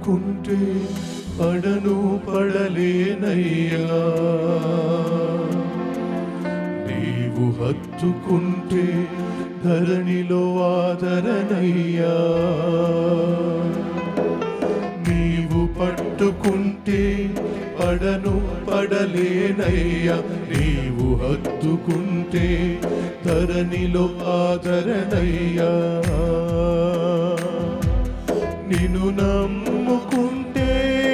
పట్టుకుంటే పడను పడలేనయ్యా నీవు హత్తుకుంటే ధరణిలో ఆదరణయ్యా నీవు పట్టుకుంటే పడను పడలేనయ్యా నీవు హత్తుకుంటే ధరణిలో ఆదరణయ్యా నిన్ను నమ్ముకుంటే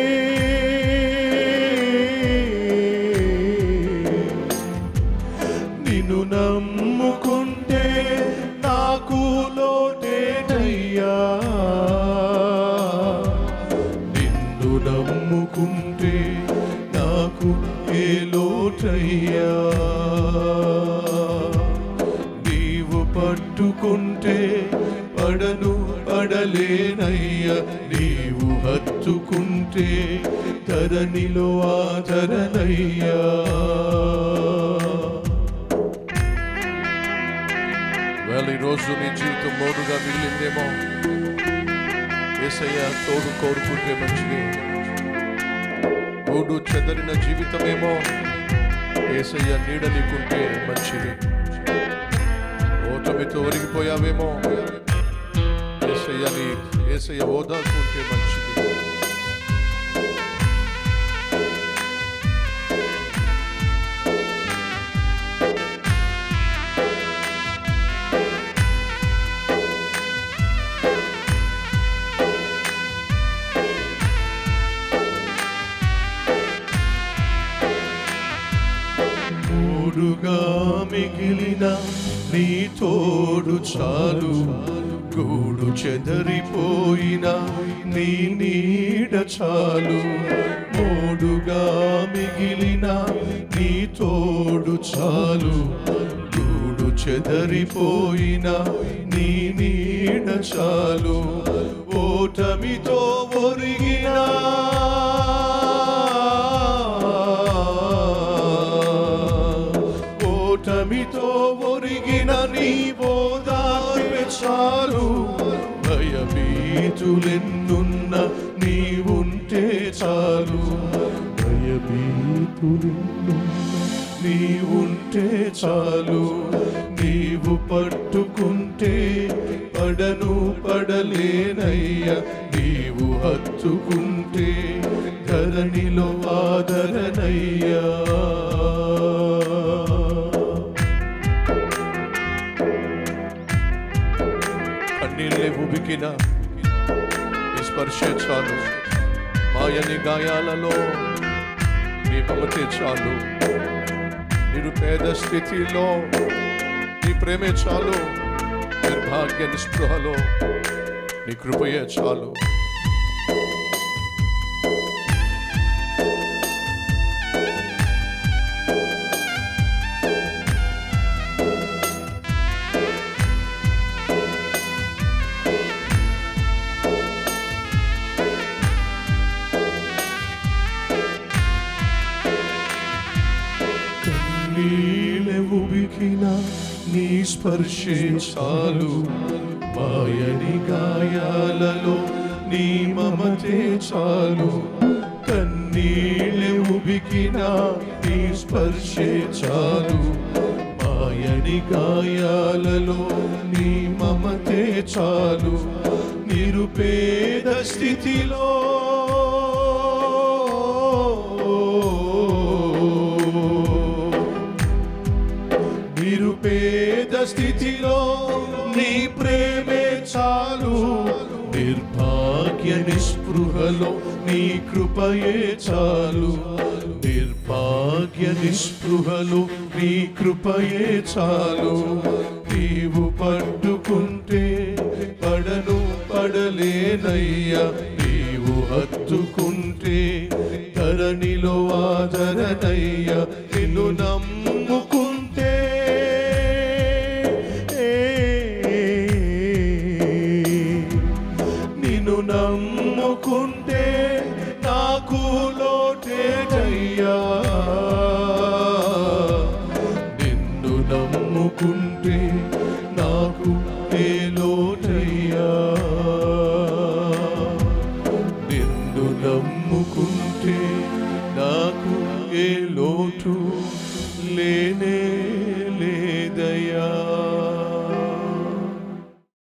నిన్ను నమ్ముకుంటే నాకు లోటేనయ్యా నిన్ను నమ్ముకుంటే నాకు ఏ లోటయ్యా నీవు పట్టుకుంటే పడను పడలేనయ్యా నీవు హత్తుకుంటే ధరణిలో ఆదరణయ్యా వేళ ఈరోజు నీ జీవితం మోడుగా మిగిలిందేమో ఏసయ్య తోడు కోరుకుంటే మంచిది గూడు చెదరిన జీవితమేమో ఏసయ్య నీడ నీకుంటే మంచిది ఓటమితో ఒరిగిపోయావేమో ఏసయ్యని ఏసయ్య ఓదార్చుకుంటే మంచిది మూడుగా మిగిలిన నీ తోడు చాలు గూడు చెదరిపోయిన నీ నీడ చాలు మూడుగా మిగిలిన నీ తోడు చాలు గూడు చెదరిపోయిన నీ నీడ చాలు ఓటమితో ఒరిగినా ఓటమితో ఒరిగిన నీ బోధార్మె చాలు భయభీతులెన్నున్న నీవుంటే చాలు భయభీతులెన్నున్న నీవుంటే చాలు నీవు పట్టుకుంటే పడను పడలేనయ్యా నీవు హత్తుకుంటే ధరణిలో ఆదరణయ్యా కన్నీళ్ళే ఉబికిన నీ స్పర్శే చాలు మాయని గాయాలలో నీ మమతే చాలు నిరుపేద స్థితిలో నీ ప్రేమే చాలు నిర్భాగ్య నిస్పృహలో నీ కృపయే చాలు కన్నీళ్ళె ఉబికిన నీ స్పర్శే చాలు మాయని గాయాలలో నీ మమతే చాలు కన్నీళ్ళె ఉబికిన నీ స్పర్శే చాలు మాయని గాయాలలో నీ మమతే చాలు నిరుపేద స్థితిలో నిరుపేద స్థితిలో నీ ప్రేమే చాలు నిర్భాగ్య నిస్పృహలో నీ కృపయే చాలు నిర్భాగ్య నిస్పృహలో నీ కృపయే చాలు నీవు పట్టుకుంటే పడను పడలేనయ్యా నీవు హత్తుకుంటే ధరణిలో ఆదరణయ్యా నిన్ను నమ్ముకుంటే నిన్ను నమ్ముకుంటే నాకు లోటేటయ్యా నిన్ను నమ్ముకుంటే నాకు ఏ లోటయ్యా నిన్ను ఏ లోటు లేనే